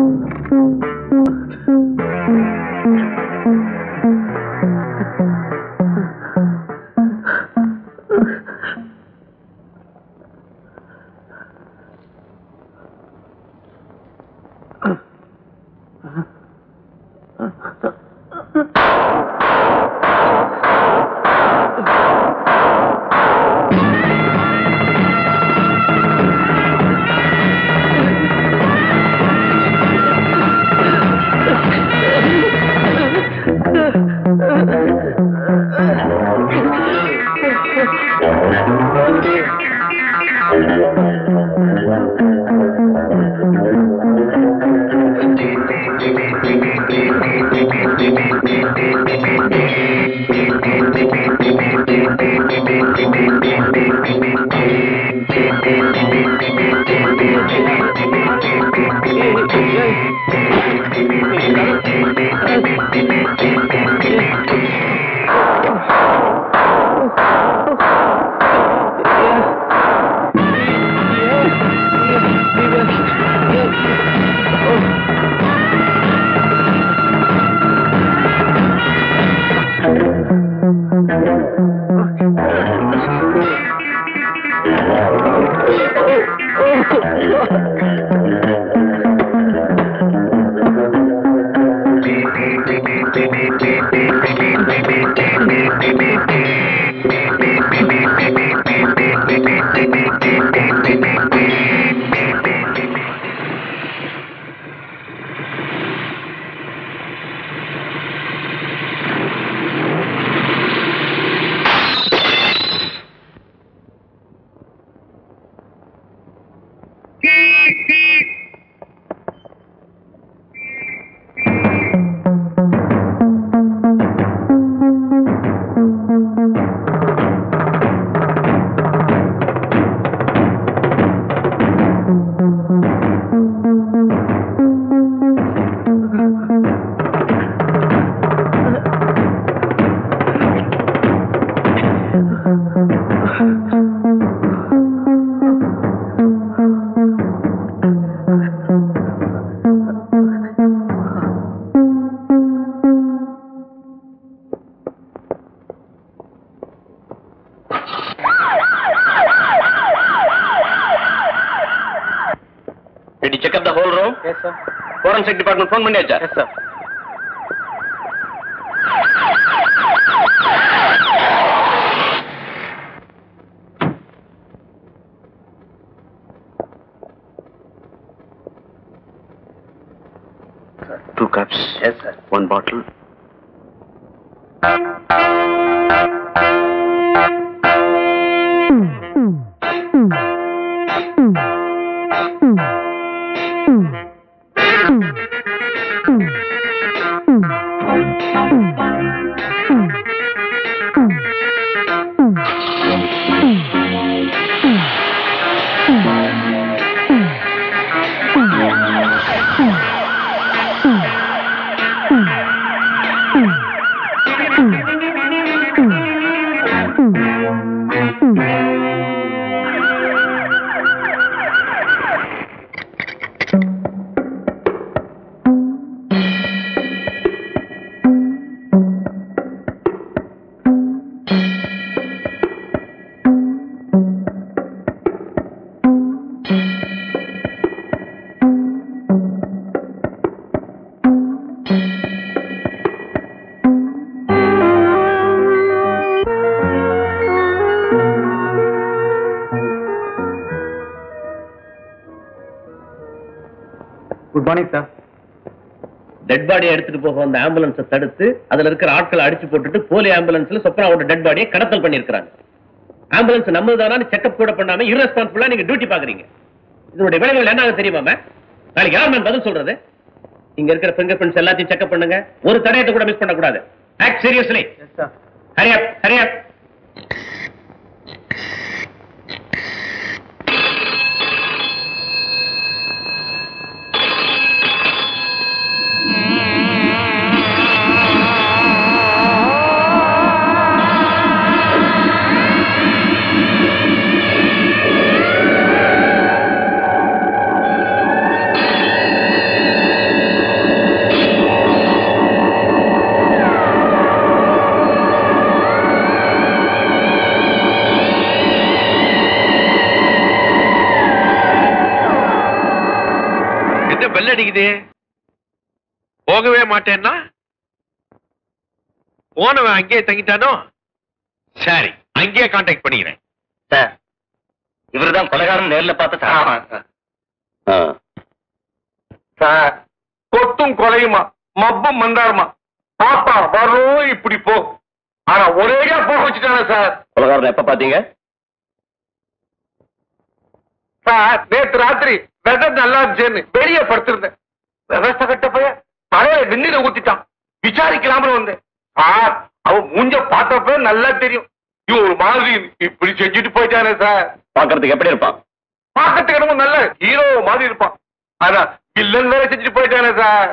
Did you check up the whole room? Yes, sir. Forensic department phone பண்ணியாச்சா? Yes, sir. Two cups. Yes, sir. One bottle. Good morning, sir. Dead பாடியை எடுத்துட்டு போக வந்த ஆம்புலன்ஸை தடுத்து அதுல இருக்கிற ஆட்களை அடிச்சு போட்டுட்டு போலி ஆம்புலன்ஸ்ல சொப்னாவோட டெட் பாடியை கடத்தல் பண்ணிருக்காங்க ஆம்புலன்ஸ் நம்மதானு செக்அப் கூட பண்ணாம irresponsible-ஆ நீங்க டியூட்டி பாக்குறீங்க இதனுடைய விளைவுகள் என்ன ஆகும் தெரியுமா ma'am? நாளைக்கு யார் மேம் பதில் சொல்றது இங்க இருக்கிற பிங்கர் பிரிண்ட்ஸ் எல்லாத்தையும் செக்அப் பண்ணுங்க ஒரு தடயத்தை கூட மிஸ் பண்ணக்கூடாது act seriously Yes, sir. Hurry up hurry up Thank bell அடிக்குது போகவே மாட்டேன்னா போனவன் அங்கேயே தங்கிட்டானோ சரி அங்கேயே கான்டாக்ட் பண்ணிக்கிறேன் சார் இவர்தான் கொலைகாரன் நேர்ல பார்த்த சார் சார் கொத்தும் கொலையுமா மப்பும் மந்தாருமா பாப்பா வரும் இப்படி போ ஆனா ஒரேடியா போக வச்சுட்டானே சார் கொலைகாரன் எப்ப பாத்தீங்க சார் நேத்து ராத்திரி வெதர் நல்லா இருந்துச்சுன்னு வெளியே படுத்திருந்தேன் விவசாய கட்ட போய் தலையில வெந்நீரை ஊத்திட்டான் விசாரிக்கலாம்னு வந்தேன் சார் அவன் மூஞ்ச பார்த்தப்ப நல்லா தெரியும் இவன் ஒரு மாதிரி இப்படி செஞ்சுட்டு போயிட்டானே சார் பாக்குறதுக்கு எப்படி இருப்பான் பார்க்கறதுக்கு என்னமோ நல்ல ஹீரோ மாதிரி இருப்பான் ஆனா வில்லன் வேற செஞ்சுட்டு போயிட்டானே சார்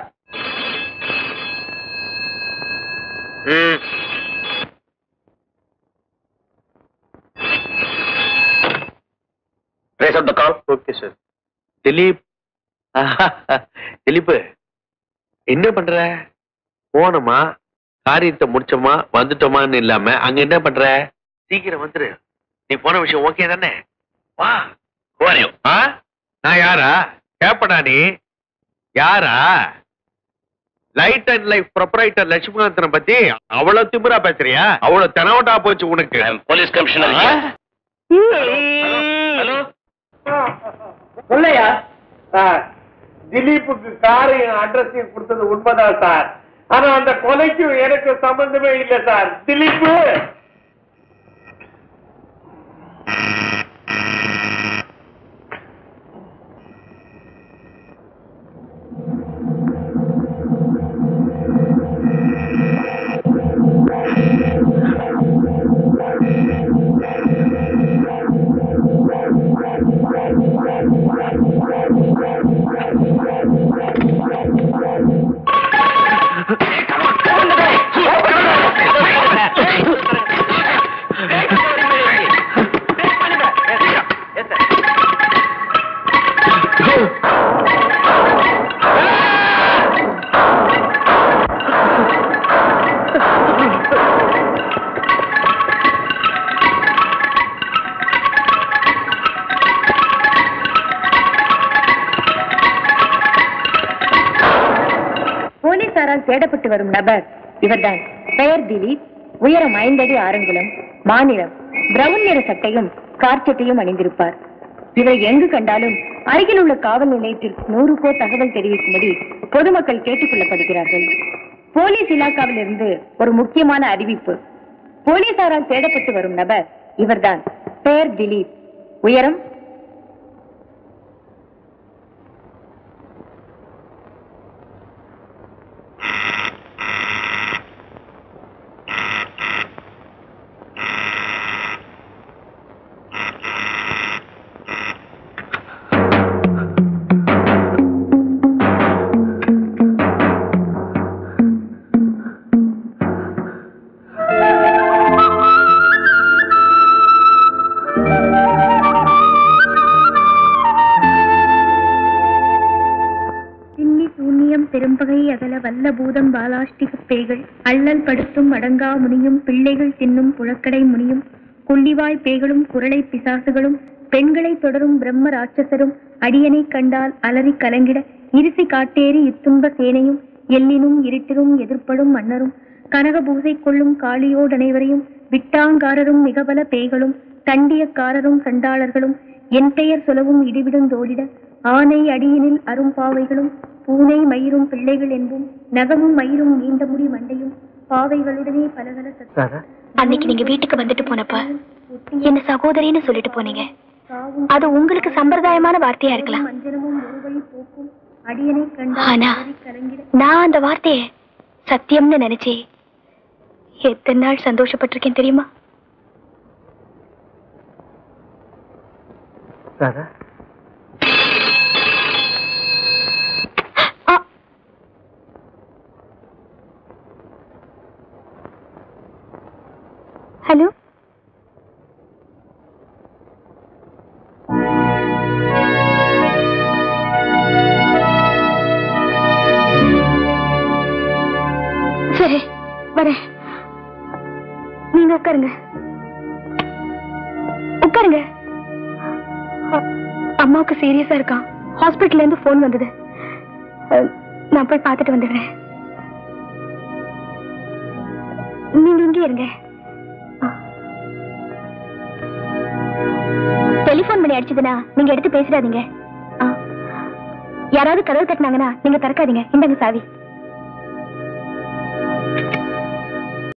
ம். Trace out the call okay sir Dilip Dilip என்ன பண்ற போனோமா காரியத்தை முடிச்சோமா வந்துட்டோமான்னு இல்லாம அங்க என்ன பண்ற சீக்கிரம் வந்துரு நீ போன விஷயம் ஓகே தானே வா Who ஆ நான் யாரா கேப்படா நீ யாரா லைட் அண்ட் லைஃப் ப்ரொப்ரைட்டர் லட்சுமிகாந்தனை பத்தி அவ்வளவு திமிரா பேசுறியா அவ்வளவு தெனவட்டா போச்சு உனக்கு போலீஸ் கமிஷனர் ஆ? ஹலோ சொல்லையா சார் திலீப்புக்கு காரையும் அட்ரஸையும் கொடுத்தது உண்மைதான் சார் ஆனா அந்த கொலைக்கும் எனக்கு சம்பந்தமே இல்லை சார் திலீப்பு போலீசாரால் தேடப்பட்டு வரும் நபர் இவர்தான் பெயர் திலீப் உயரம் ஐந்தடி ஆரங்குளம் மாநிலம் பிரவுன் நிற சட்டையும் கார்ச்சட்டையும் அணிந்திருப்பார் இவரை எங்கு கண்டாலும் அருகில் உள்ள காவல் நிலையத்திற்கு நூறுக்கோ தகவல் தெரிவிக்கும்படி பொதுமக்கள் கேட்டுக் கொள்ளப்படுகிறார்கள் போலீஸ் இலாக்காவில் இருந்து ஒரு முக்கியமான அறிவிப்பு போலீசாரால் தேடப்பட்டு வரும் நபர் இவர்தான் பெயர் திலீப் உயரம் திண்ணி சூன்யம் பெரும்பகை அகல வல்ல பூதம் பாலாஷ்டிகப் பேய்கள் அள்ளல் படுத்தும் அடங்கா முனியும் பிள்ளைகள் தின்னும் புழக்கடை முனியும் கொள்ளிவாய் பேய்களும் குரலை பிசாசுகளும் பெண்களை தொடரும் பிரம்ம ராட்சசரும் அடியனை கண்டால் அலறி கலங்கிட இருசி காட்டேறி இத்துன்ப சேனையும் எல்லினும் இருட்டிலும் எதிர்ப்படும் மன்னரும் கனக பூசை கொள்ளும் காளியோடனைவரையும் விட்டாங்காரரும் மிகபல பேய்களும் தண்டியக்காரரும் சண்டாளர்களும் என் பெயர் சொலவும் இடிவிடுந்தோடிட ஆனை அடியினில் அரும்பாவைகளும் பூனை மயிரும் பிள்ளைகள் என்பும் நகமும் மயிரும் நீண்ட முடி மண்டையும் பாவைகளுடனே பலகல சத்தம் அன்னைக்கு நீங்க வீட்டுக்கு வந்துட்டு போனப்ப என்ன சகோதரின்னு சொல்லிட்டு போனீங்க அது உங்களுக்கு சம்பிரதாயமான வார்த்தையா இருக்கலாம் மஞ்சனமும் ஒரு வழி போக்கும் அடியனை கண்டால் ஆனா அலறி கலங்கிட நான் அந்த வார்த்தைய சத்தியம்னு நினைச்சே எத்தனை நாள் சந்தோஷப்பட்டிருக்கேன் தெரியுமா ஆ, ஹலோ சரி வரேன் நீங்க உட்காருங்க உட்காருங்க அ- அம்மாவுக்கு சீரியஸா இருக்கான் ஹாஸ்பிட்டல்ல இருந்து போன் வந்தது அஹ், நான் போய் பார்த்துட்டு வந்துடுறேன் நீங்க இங்கே இருங்க டெலிபோன் பண்ணி அடிச்சதுன்னா நீங்க எடுத்து பேசிடாதீங்க ஆ. யாராவது கதவு தட்டினாங்கன்னா நீங்க திறக்காதீங்க இந்தாங்க சாவி